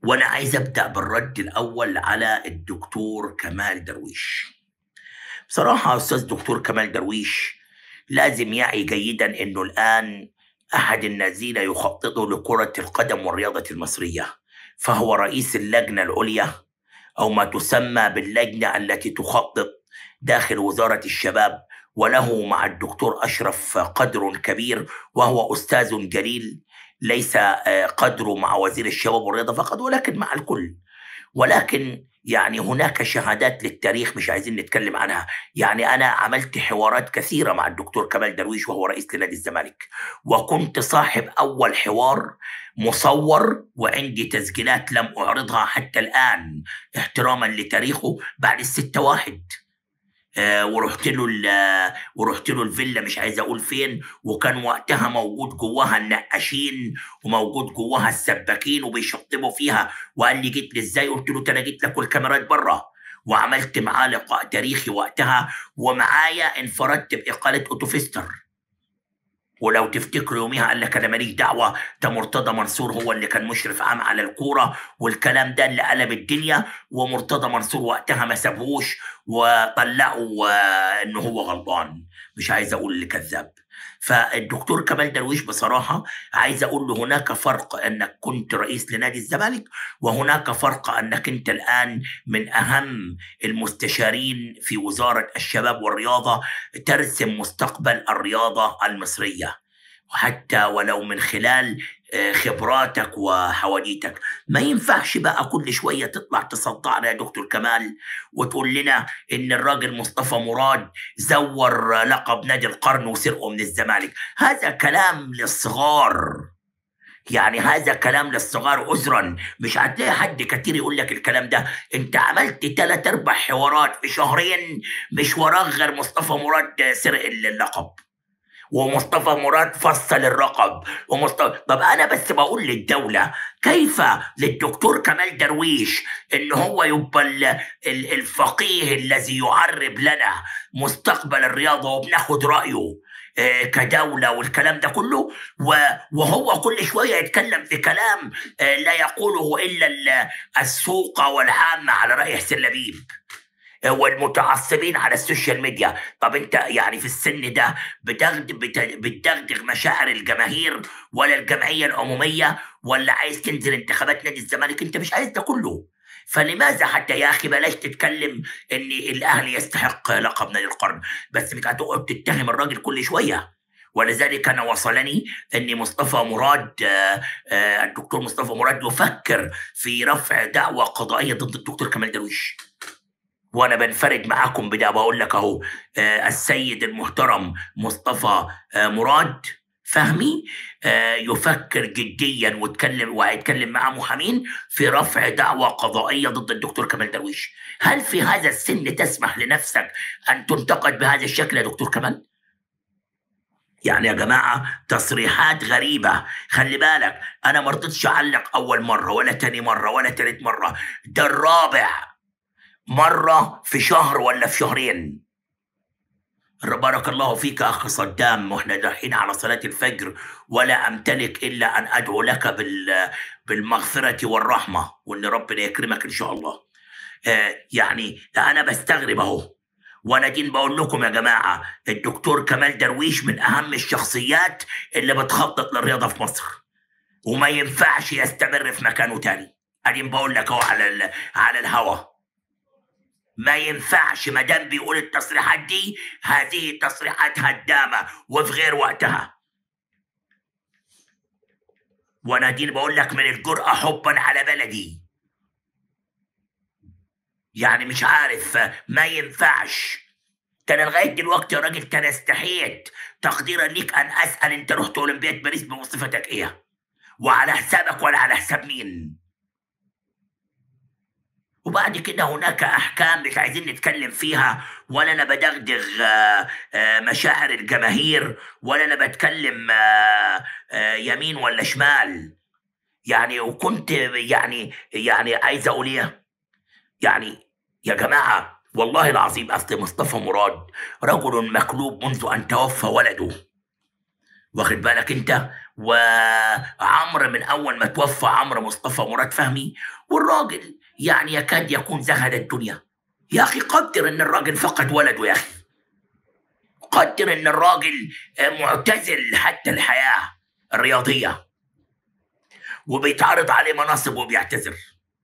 وانا عايز ابدا بالرد الاول على الدكتور كمال درويش بصراحه استاذ دكتور كمال درويش لازم يعي جيدا انه الان احد الذين يخططوا لكره القدم والرياضه المصريه فهو رئيس اللجنه العليا او ما تسمى باللجنه التي تخطط داخل وزاره الشباب وله مع الدكتور اشرف قدر كبير وهو استاذ جليل ليس آه، قدره مع وزير الشباب والرياضه فقط ولكن مع الكل ولكن يعني هناك شهادات للتاريخ مش عايزين نتكلم عنها يعني أنا عملت حوارات كثيرة مع الدكتور كمال درويش وهو رئيس لنادي الزمالك وكنت صاحب أول حوار مصور وعندي تسجيلات لم أعرضها حتى الآن احتراما لتاريخه بعد الستة واحد آه، ورحت له ال- ورحت له الفيلا مش عايز اقول فين وكان وقتها موجود جواها النقاشين وموجود جواها السباكين وبيشطبوا فيها وقال لي جيت لي ازاي قلت له "ده انا جيت لك والكاميرات بره وعملت معاه لقاء تاريخي وقتها ومعايا انفردت باقاله اوتوفيستر ولو تفتكروا يوميها قال لك انا ماليش دعوه ده مرتضى منصور هو اللي كان مشرف عام على الكوره والكلام ده اللي قلب الدنيا ومرتضى منصور وقتها ما سابهوش وطلعوا آه، انه هو غلطان مش عايز اقول اللي كذاب فالدكتور كمال درويش بصراحه عايز اقول له هناك فرق انك كنت رئيس لنادي الزمالك وهناك فرق انك انت الان من اهم المستشارين في وزاره الشباب والرياضه ترسم مستقبل الرياضه المصريه حتى ولو من خلال آه، خبراتك وحواديتك ما ينفعش بقى كل شويه تطلع تصدعنا يا دكتور كمال وتقول لنا ان الراجل مصطفى مراد زور لقب نادي القرن وسرقه من الزمالك هذا كلام للصغار يعني هذا كلام للصغار عذرا مش هتلاقي حد كتير يقول لك الكلام ده انت عملت تلات اربع حوارات في شهرين مش وراك غير مصطفى مراد سرق اللقب ومصطفى مراد فصل الرقم ومصطفى طب انا بس بقول للدوله كيف للدكتور كمال درويش ان هو يبقى ال- ال- الفقيه الذي يعرب لنا مستقبل الرياضه وبناخد رايه آه، كدوله والكلام ده كله و- وهو كل شويه يتكلم في كلام آه، لا يقوله الا ال- السوق والعامه على راي حسين لبيب والمتعصبين على السوشيال ميديا طب انت يعني في السن ده بتغد بت- بتدغدغ مشاعر الجماهير ولا الجمعيه العموميه ولا عايز تنزل انتخابات نادي الزمالك انت مش عايز ده كله فلماذا حتى يا اخي بلاش تتكلم ان الاهلي يستحق لقب نادي القرن بس مش هتقعد تتهم الراجل كل شويه ولذلك انا وصلني ان مصطفى مراد آه، آه، الدكتور مصطفى مراد يفكر في رفع دعوى قضائيه ضد الدكتور كمال درويش وانا بنفرد معاكم بده بقول لك اهو آه، السيد المحترم مصطفى آه، مراد فهمي آه، يفكر جديا واتكلم وهيتكلم مع محامين في رفع دعوى قضائيه ضد الدكتور كمال درويش هل في هذا السن تسمح لنفسك ان تنتقد بهذا الشكل يا دكتور كمال يعني يا جماعة تصريحات غريبة خلي بالك أنا ما رضيتش أعلق أول مرة ولا تاني مرة ولا تالت مرة ده الرابع مرة في شهر ولا في شهرين بارك الله فيك أخ صدام وإحنا داحين على صلاة الفجر ولا أمتلك إلا أن أدعو لك بال بالمغفرة والرحمة وإن ربنا يكرمك إن شاء الله آه يعني ده أنا بستغرب أهو وأنا دين بقول لكم يا جماعة الدكتور كمال درويش من أهم الشخصيات اللي بتخطط للرياضة في مصر وما ينفعش يستمر في مكانه تاني أدين بقول لك أهو على ال... على الهوا ما ينفعش ما دام بيقول التصريحات دي هذه تصريحات هدامه وفي غير وقتها وانا دي بقول لك من الجرأة حبا على بلدي يعني مش عارف ما ينفعش ده انا لغايه دلوقتي يا راجل كان استحيت تقديرا ليك ان اسال انت رحت اولمبياد باريس بوظيفتك ايه وعلى حسابك ولا على حساب مين وبعد كده هناك احكام مش عايزين نتكلم فيها ولا انا بدغدغ آه، آه، مشاعر الجماهير ولا انا بتكلم آه، آه، يمين ولا شمال يعني وكنت يعني يعني عايز اقول ايه يعني يا جماعه والله العظيم اصل مصطفى مراد رجل مكلوب منذ ان توفى ولده واخد بالك انت وعمرو من اول ما توفى عمرو مصطفى مراد فهمي والراجل يعني يكاد يكون زهد الدنيا يا اخي قدر ان الراجل فقد ولده يا اخي قدر ان الراجل معتزل حتى الحياه الرياضيه وبيتعرض عليه مناصب وبيعتذر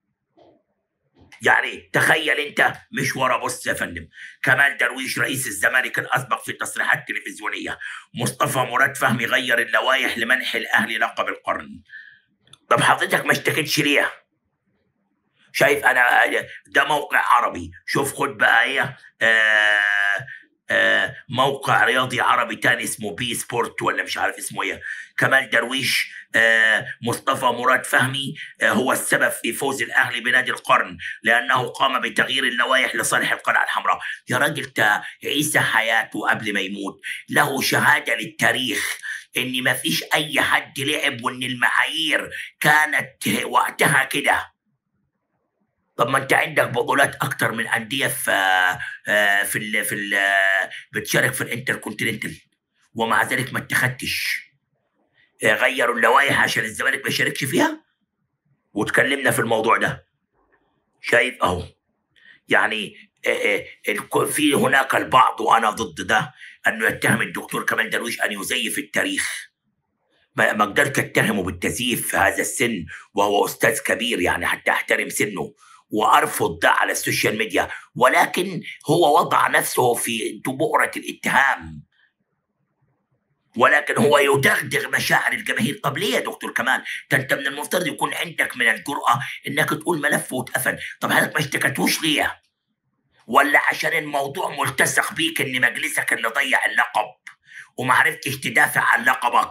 يعني تخيل انت مش ورا بص يا فندم كمال درويش رئيس الزمالك الاسبق في تصريحات تلفزيونيه مصطفى مراد فهمي غير اللوائح لمنح الاهلي لقب القرن طب حضرتك ما اشتكيتش ليه شايف انا ده موقع عربي شوف خد بقى ايه آه آه موقع رياضي عربي تاني اسمه بي سبورت ولا مش عارف اسمه ايه كمال درويش آه مصطفى مراد فهمي آه هو السبب في فوز الاهلي بنادي القرن لانه قام بتغيير اللوائح لصالح القلعه الحمراء يا راجل عيسى حياته قبل ما يموت له شهاده للتاريخ ان ما فيش اي حد لعب وان المعايير كانت وقتها كده طب ما انت عندك بطولات اكتر من انديه في في ال في ال بتشارك في الانتركونتيننتال ومع ذلك ما اتخدتش غيروا اللوائح عشان الزمالك ما يشاركش فيها وتكلمنا في الموضوع ده شايف اهو يعني في هناك البعض وانا ضد ده انه يتهم الدكتور كمال درويش ان يزيف التاريخ ما قدرت اتهمه بالتزييف في هذا السن وهو استاذ كبير يعني حتى احترم سنه وارفض ده على السوشيال ميديا ولكن هو وضع نفسه في بؤرة الاتهام ولكن هو يدغدغ مشاعر الجماهير طب ليه يا دكتور كمال ده انت من المفترض يكون عندك من الجرأة انك تقول ملف واتقفل طب حضرتك ما اشتكتوش ليه ولا عشان الموضوع ملتصق بيك ان مجلسك اللي ضيع اللقب وما عرفتش تدافع عن لقبك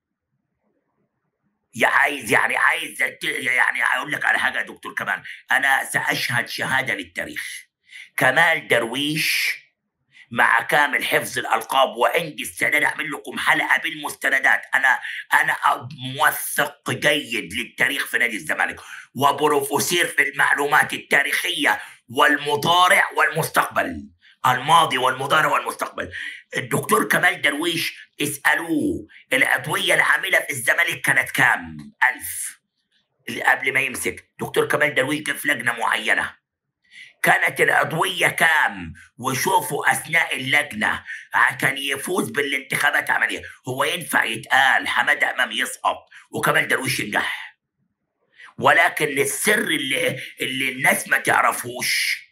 يا عايز يعني عايز يعني اقول لك على حاجه يا دكتور كمال انا ساشهد شهاده للتاريخ كمال درويش مع كامل حفظ الالقاب وعندي استعداد اعمل لكم حلقه بالمستندات انا انا موثق جيد للتاريخ في نادي الزمالك وبروفيسور في المعلومات التاريخيه والمضارع والمستقبل الماضي والمضارع والمستقبل الدكتور كمال درويش اسألوه الأدوية العاملة في الزمالك كانت كام ألف قبل ما يمسك دكتور كمال درويش جه في لجنة معينة كانت الأدوية كام وشوفوا أثناء اللجنة كان يفوز بالانتخابات عملية هو ينفع يتقال حمادة أمام يسقط وكمال درويش ينجح ولكن السر اللي, اللي الناس ما تعرفوش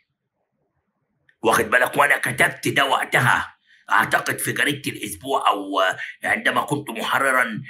واخد بالك وانا كتبت ده وقتها اعتقد في جريده الاسبوع او عندما كنت محررا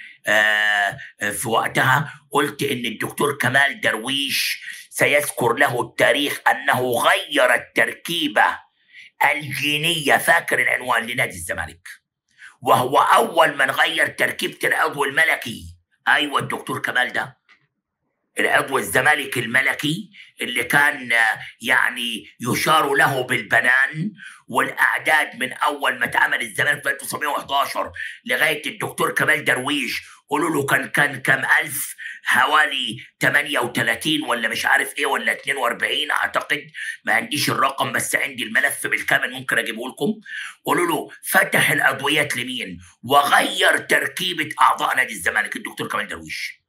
في وقتها قلت ان الدكتور كمال درويش سيذكر له التاريخ انه غير التركيبه الجينيه فاكر العنوان لنادي الزمالك وهو اول من غير تركيبه العضو الملكي ايوه الدكتور كمال ده العضو الزمالك الملكي اللي كان يعني يشار له بالبنان والاعداد من اول ما اتعمل الزمالك في 1911 لغايه الدكتور كمال درويش قولوا له كان كان كام الف حوالي 38 ولا مش عارف ايه ولا 42 اعتقد ما عنديش الرقم بس عندي الملف بالكامل ممكن اجيبه لكم قولوا له فتح العضويات لمين وغير تركيبه اعضاء نادي الزمالك الدكتور كمال درويش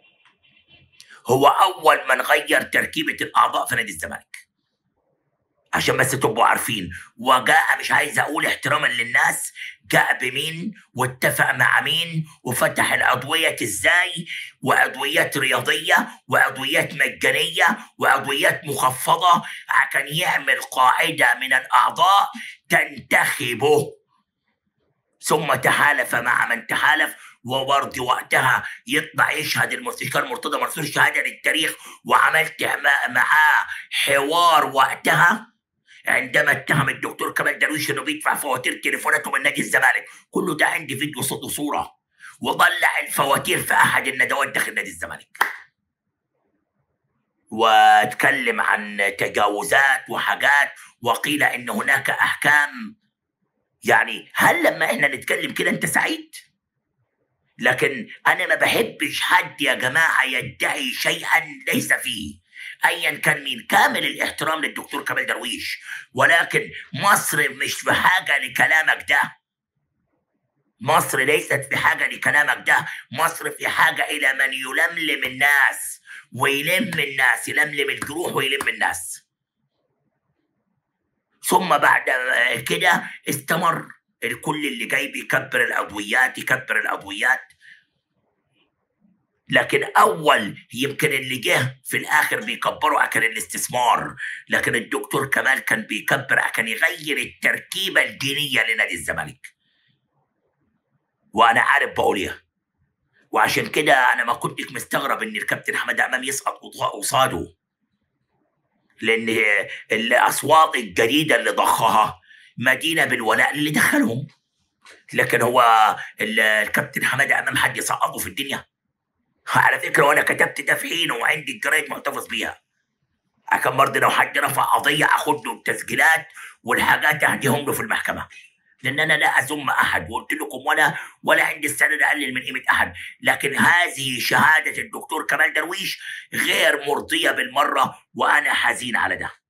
هو اول من غير تركيبه الاعضاء في نادي الزمالك عشان بس تبقوا عارفين وجاء مش عايز اقول احتراما للناس جاء بمين واتفق مع مين وفتح العضوية ازاي وعضويات رياضية وعضويات مجانية وعضويات مخفضة عشان يعمل قاعدة من الأعضاء تنتخبه ثم تحالف مع من تحالف وبرضه وقتها يطلع يشهد المستشار مرتضى منصور شهاده للتاريخ وعملت معاه حوار وقتها عندما اتهم الدكتور كمال درويش انه بيدفع فواتير تليفوناته من نادي الزمالك كله ده عندي فيديو صوت وصوره وضلع الفواتير في احد الندوات داخل نادي الزمالك واتكلم عن تجاوزات وحاجات وقيل ان هناك احكام يعني هل لما احنا نتكلم كده انت سعيد لكن انا ما بحبش حد يا جماعه يدعي شيئا ليس فيه ايا كان مين كامل الاحترام للدكتور كمال درويش ولكن مصر مش في حاجه لكلامك ده مصر ليست في حاجة لكلامك ده مصر في حاجة إلى من يلملم الناس ويلم الناس يلملم الجروح ويلم الناس ثم بعد كده استمر الكل اللي جاي بيكبر العضويات يكبر العضويات لكن اول يمكن اللي جه في الاخر بيكبروا كان الاستثمار لكن الدكتور كمال كان بيكبر عشان يغير التركيبه الدينيه لنادي الزمالك وانا عارف بقول ايه وعشان كده انا ما كنتش مستغرب ان الكابتن حماد امام يسقط قصاده لان الاصوات الجديده اللي ضخها مدينه بالولاء اللي دخلهم لكن هو ال- الكابتن حماد امام حد يسقطه في الدنيا على فكره وانا كتبت ده في حين وعندي الجرايد محتفظ بيها عشان برضه لو حد رفع قضيه اخد له التسجيلات والحاجات اهديهم له في المحكمه لان انا لا اذم احد وقلت لكم ولا ولا عندي السند اقلل من قيمه احد لكن هذه شهاده الدكتور كمال درويش غير مرضيه بالمره وانا حزين على ده